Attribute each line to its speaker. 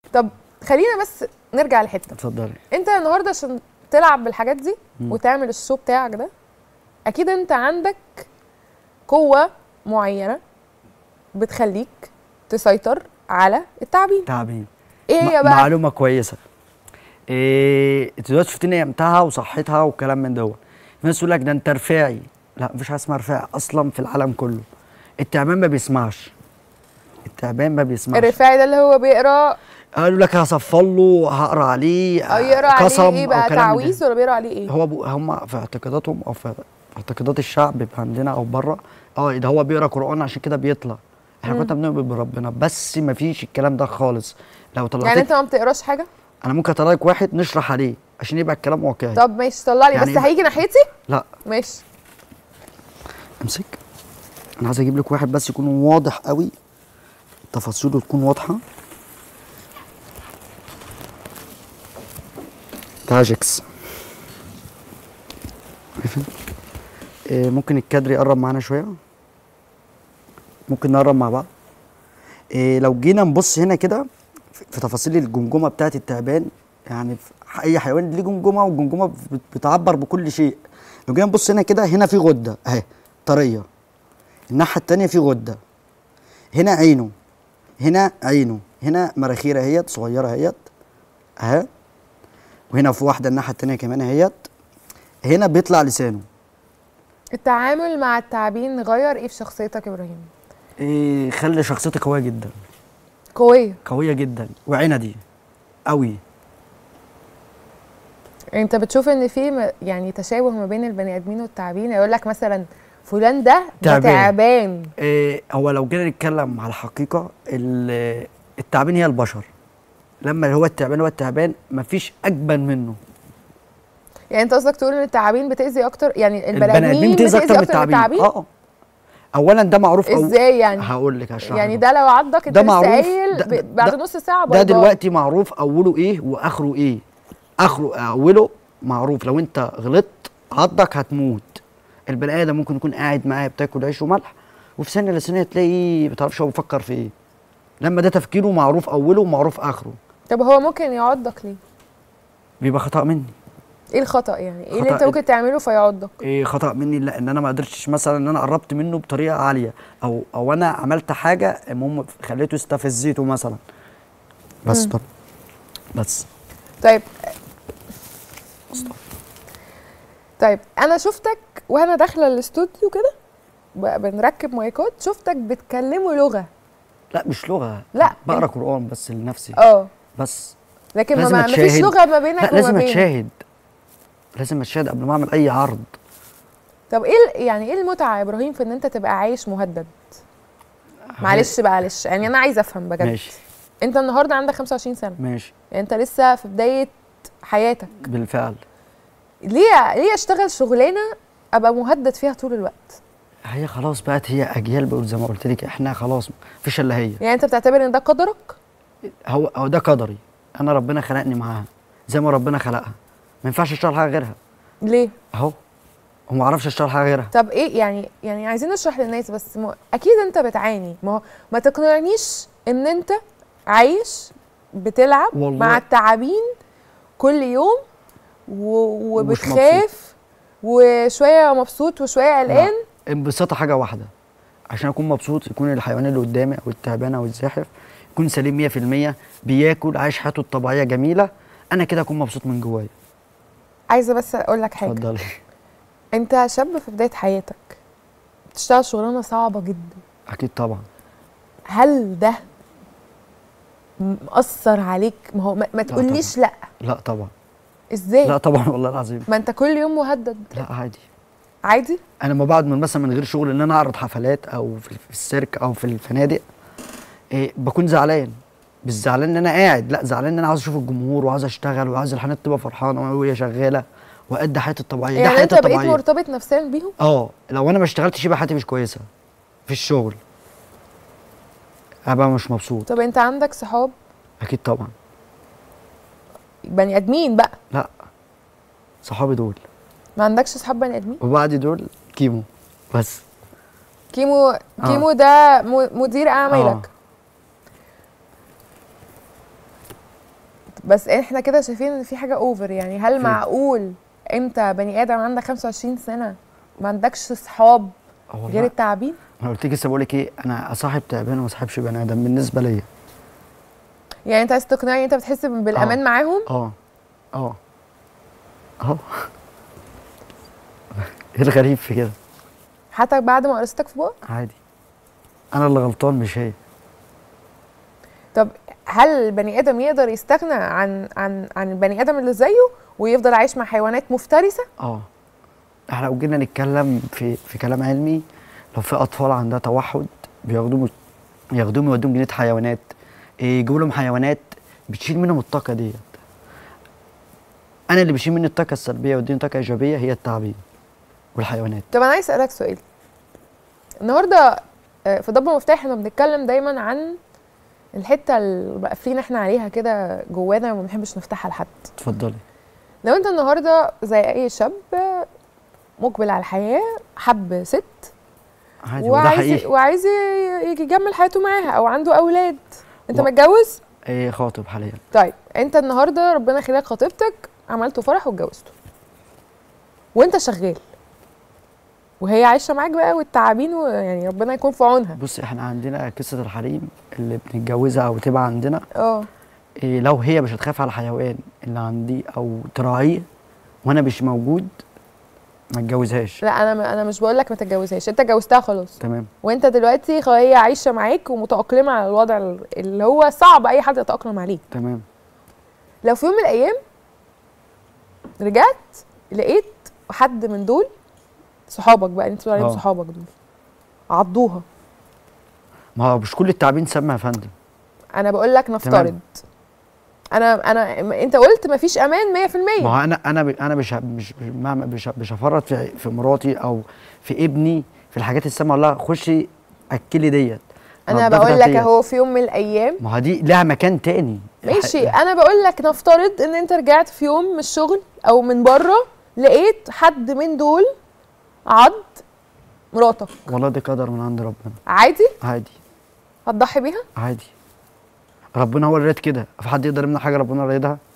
Speaker 1: طب خلينا بس نرجع لحته
Speaker 2: اتفضلي
Speaker 1: انت النهارده عشان تلعب بالحاجات دي
Speaker 2: مم.
Speaker 1: وتعمل الشو بتاعك ده اكيد انت عندك قوه معينه بتخليك تسيطر على التعبين
Speaker 2: تعبين
Speaker 1: ايه هي
Speaker 2: م-
Speaker 1: بقى
Speaker 2: معلومه كويسه إيه انت دلوقتي شفتني قيمتها وصحتها والكلام من دوت في ناس تقول لك ده انت رفاعي لا مفيش حاجه اسمها رفاعي اصلا في العالم كله التعبان ما بيسمعش التعبان ما بيسمعش
Speaker 1: الرفاعي ده اللي هو بيقرا
Speaker 2: قالوا لك هصفر له هقرا عليه
Speaker 1: او يقرا
Speaker 2: قسم
Speaker 1: عليه ايه
Speaker 2: أو
Speaker 1: بقى
Speaker 2: كلام من ده.
Speaker 1: تعويذ ولا بيقرا عليه ايه
Speaker 2: هو بو هم في اعتقاداتهم او في اعتقادات الشعب بيبقى عندنا او بره اه ده هو بيقرا قران عشان كده بيطلع احنا
Speaker 1: مم.
Speaker 2: كنا بنؤمن بربنا بس ما فيش الكلام ده خالص لو طلعت
Speaker 1: يعني انت ما بتقراش حاجه
Speaker 2: انا ممكن اطلع لك واحد نشرح عليه عشان يبقى الكلام واقعي
Speaker 1: طب ماشي طلع لي
Speaker 2: يعني
Speaker 1: بس
Speaker 2: إيه؟
Speaker 1: هيجي ناحيتي
Speaker 2: لا
Speaker 1: ماشي
Speaker 2: امسك انا عايز اجيب لك واحد بس يكون واضح قوي تفاصيله تكون واضحه تاجكس عارفين؟ إيه ممكن الكادر يقرب معانا شويه ممكن نقرب مع بعض إيه لو جينا نبص هنا كده في في تفاصيل الجمجمه بتاعت التعبان يعني في اي حيوان ليه جمجمه والجمجمه بت- بتعبر بكل شيء لو جينا نبص هنا كده هنا في غده اهي طريه الناحيه التانية في غده هنا عينه هنا عينه هنا مناخيره اهيت صغيره اهيت اهي وهنا في واحده الناحيه التانية كمان اهيت هنا بيطلع لسانه
Speaker 1: التعامل مع التعابين غير ايه في شخصيتك يا ابراهيم
Speaker 2: إيه خلي شخصيتي قويه جدا
Speaker 1: قويه
Speaker 2: قويه جدا وعندي قوي
Speaker 1: انت بتشوف ان في م- يعني تشابه ما بين البني ادمين والتعابين يقول لك مثلا فلان ده ده
Speaker 2: تعبان.
Speaker 1: تعبان
Speaker 2: إيه هو لو جينا نتكلم على الحقيقه ال- التعبان هي البشر لما هو التعبان هو التعبان مفيش اجبن منه
Speaker 1: يعني انت قصدك تقول ان التعابين بتاذي اكتر يعني البني
Speaker 2: البني ادمين
Speaker 1: ادمين
Speaker 2: بتأذي
Speaker 1: بتاذي
Speaker 2: اكتر من التعابين اه اولا ده معروف أو
Speaker 1: ازاي يعني
Speaker 2: هقول لك هشرح
Speaker 1: يعني
Speaker 2: لك.
Speaker 1: ده لو عضك انت
Speaker 2: ده
Speaker 1: لسه
Speaker 2: معروف.
Speaker 1: قايل
Speaker 2: ده-
Speaker 1: ب-
Speaker 2: ده-
Speaker 1: بعد
Speaker 2: ده-
Speaker 1: نص ساعه
Speaker 2: ده
Speaker 1: بيضاء.
Speaker 2: دلوقتي معروف اوله ايه واخره ايه اخره اوله معروف لو انت غلطت عضك هتموت البني ادم ممكن يكون قاعد معاه بتاكل عيش وملح وفي ثانيه لثانيه تلاقيه ما تعرفش هو بيفكر في ايه لما ده تفكيره معروف اوله ومعروف اخره
Speaker 1: طب هو ممكن يعضك ليه
Speaker 2: بيبقى خطا مني
Speaker 1: ايه الخطا يعني ايه اللي
Speaker 2: خطأ
Speaker 1: انت
Speaker 2: ال-
Speaker 1: ممكن تعمله فيعضك
Speaker 2: ايه خطا مني لا ان انا ما قدرتش مثلا ان انا قربت منه بطريقه عاليه او او انا عملت حاجه المهم خليته استفزيته مثلا بس
Speaker 1: مم.
Speaker 2: طب بس
Speaker 1: طيب طيب انا شفتك وانا داخله الاستوديو كده ب- بنركب مايكات شفتك بتكلموا لغه
Speaker 2: لا مش لغه
Speaker 1: لا.
Speaker 2: بقرا قران بس لنفسي
Speaker 1: اه
Speaker 2: بس
Speaker 1: لكن ما
Speaker 2: لازم
Speaker 1: ما- مفيش
Speaker 2: أتشاهد.
Speaker 1: لغه ما بينك
Speaker 2: لا
Speaker 1: وما
Speaker 2: لازم
Speaker 1: بينه
Speaker 2: اتشاهد لازم اتشاهد قبل ما اعمل اي عرض
Speaker 1: طب ايه ال- يعني ايه المتعه يا ابراهيم في ان انت تبقى عايش مهدد معلش معلش يعني انا عايزه افهم بجد
Speaker 2: ماشي
Speaker 1: انت النهارده عندك 25 سنه
Speaker 2: ماشي
Speaker 1: يعني انت لسه في بدايه حياتك
Speaker 2: بالفعل
Speaker 1: ليه ليه اشتغل شغلانه ابقى مهدد فيها طول الوقت
Speaker 2: هي خلاص بقت هي اجيال بقول زي ما قلت لك احنا خلاص مفيش الا هي
Speaker 1: يعني انت بتعتبر ان ده قدرك
Speaker 2: هو هو ده قدري انا ربنا خلقني معاها زي ما ربنا خلقها ما ينفعش اشتغل حاجه غيرها
Speaker 1: ليه
Speaker 2: اهو وما اعرفش اشتغل حاجه غيرها
Speaker 1: طب ايه يعني يعني عايزين نشرح للناس بس م... اكيد انت بتعاني ما هو ما تقنعنيش ان انت عايش بتلعب
Speaker 2: والله.
Speaker 1: مع التعابين كل يوم و...
Speaker 2: ومش
Speaker 1: وبتخاف وشويه مبسوط وشويه قلقان
Speaker 2: انبساط حاجه واحده عشان اكون مبسوط يكون الحيوان اللي قدامي او التعبان او الزاحف يكون سليم 100% بياكل عايش حياته الطبيعيه جميله انا كده اكون مبسوط من جوايا
Speaker 1: عايزه بس اقول لك حاجه
Speaker 2: اتفضلي
Speaker 1: انت شاب في بدايه حياتك بتشتغل شغلانه صعبه جدا
Speaker 2: اكيد طبعا
Speaker 1: هل ده مأثر عليك ما هو ما, ما تقوليش لا
Speaker 2: لا طبعا
Speaker 1: ازاي
Speaker 2: لا طبعا والله العظيم
Speaker 1: ما انت كل يوم مهدد
Speaker 2: لا عادي
Speaker 1: عادي
Speaker 2: انا ما بقعد من مثلا من غير شغل ان انا اعرض حفلات او في في السيرك او في الفنادق إيه بكون زعلان مش زعلان ان انا قاعد لا زعلان ان انا عاوز اشوف الجمهور وعاوز اشتغل وعاوز الحانات تبقى فرحانه وهي شغاله وادي حياتي الطبيعيه ده
Speaker 1: يعني
Speaker 2: حياتي
Speaker 1: انت بقيت
Speaker 2: الطبيعيه
Speaker 1: مرتبط نفسيا بيهم
Speaker 2: اه لو انا ما اشتغلتش يبقى حياتي مش كويسه في الشغل هبقى مش مبسوط
Speaker 1: طب انت عندك صحاب
Speaker 2: اكيد طبعا
Speaker 1: بني ادمين بقى
Speaker 2: لا صحابي دول
Speaker 1: ما عندكش صحاب بني ادمين
Speaker 2: وبعد دول كيمو بس
Speaker 1: كيمو كيمو ده م- مدير اعمالك بس احنا كده شايفين ان في حاجه اوفر يعني هل
Speaker 2: في.
Speaker 1: معقول انت بني ادم عندك 25 سنه ما عندكش صحاب
Speaker 2: آه والله.
Speaker 1: غير التعابين
Speaker 2: انا قلت لك لسه بقول لك ايه انا اصاحب تعبان وما اصاحبش بني ادم بالنسبه ليا
Speaker 1: يعني انت عايز تقنعني انت بتحس بالامان
Speaker 2: آه.
Speaker 1: معاهم
Speaker 2: اه اه اه ايه الغريب في كده
Speaker 1: حتى بعد ما قرصتك في بقك
Speaker 2: عادي انا اللي غلطان مش هي
Speaker 1: طب هل البني ادم يقدر يستغنى عن عن عن البني ادم اللي زيه ويفضل عايش مع حيوانات مفترسه
Speaker 2: اه احنا لو جينا نتكلم في في كلام علمي لو في اطفال عندها توحد بياخدوهم ياخدوهم يودوهم جنينه حيوانات إيه، يجيبوا لهم حيوانات بتشيل منهم الطاقه ديت انا اللي بشيل مني الطاقه السلبيه ويديني طاقه ايجابيه هي التعابين والحيوانات
Speaker 1: طب انا عايز اسالك سؤال النهارده آه، في ضب مفتاح احنا بنتكلم دايما عن الحته اللي قافلين احنا عليها كده جوانا وما بنحبش نفتحها لحد
Speaker 2: اتفضلي
Speaker 1: لو انت النهارده زي اي شاب آه، مقبل على الحياه حب ست
Speaker 2: عادي وده
Speaker 1: وعايز
Speaker 2: حقيقي
Speaker 1: وعايز ي- يكمل حياته معاها او عنده اولاد انت
Speaker 2: و-
Speaker 1: متجوز
Speaker 2: ايه خاطب حاليا
Speaker 1: طيب انت النهارده ربنا خلاك خطيبتك عملتوا فرح واتجوزتوا وانت شغال وهي عايشه معاك بقى والتعابين ويعني ربنا يكون في عونها
Speaker 2: بص احنا عندنا قصه الحريم اللي بنتجوزها او تبقى عندنا
Speaker 1: اه
Speaker 2: إيه لو هي مش هتخاف على الحيوان اللي عندي او تراعيه وانا مش موجود ما اتجوزهاش
Speaker 1: لا انا انا مش بقول لك ما تتجوزهاش انت جوزتها خلاص
Speaker 2: تمام
Speaker 1: وانت دلوقتي خلاص هي عايشه معاك ومتاقلمه على الوضع اللي هو صعب اي حد يتاقلم عليه
Speaker 2: تمام
Speaker 1: لو في يوم من الايام رجعت لقيت حد من دول صحابك بقى اللي انت بتقول عليهم
Speaker 2: اه.
Speaker 1: صحابك دول عضوها
Speaker 2: ما هو مش كل التعابين سامه يا فندم
Speaker 1: انا بقول لك نفترض انا انا م- انت قلت مفيش امان 100%
Speaker 2: ما هو انا انا ب- انا مش ه- مش مش مع- مش ه- مش هفرط في في مراتي او في ابني في الحاجات السامه اقول لها خشي اكلي ديت
Speaker 1: انا
Speaker 2: نضفي
Speaker 1: بقول لك
Speaker 2: ديت.
Speaker 1: اهو في يوم من الايام
Speaker 2: ما هو دي لها مكان تاني
Speaker 1: ماشي انا بقول لك نفترض ان انت رجعت في يوم من الشغل او من بره لقيت حد من دول عض مراتك
Speaker 2: والله ده قدر من عند ربنا
Speaker 1: عادي
Speaker 2: عادي
Speaker 1: هتضحي بيها
Speaker 2: عادي ربنا هو اللي راد كده في حد يقدر يمنع حاجه ربنا رايدها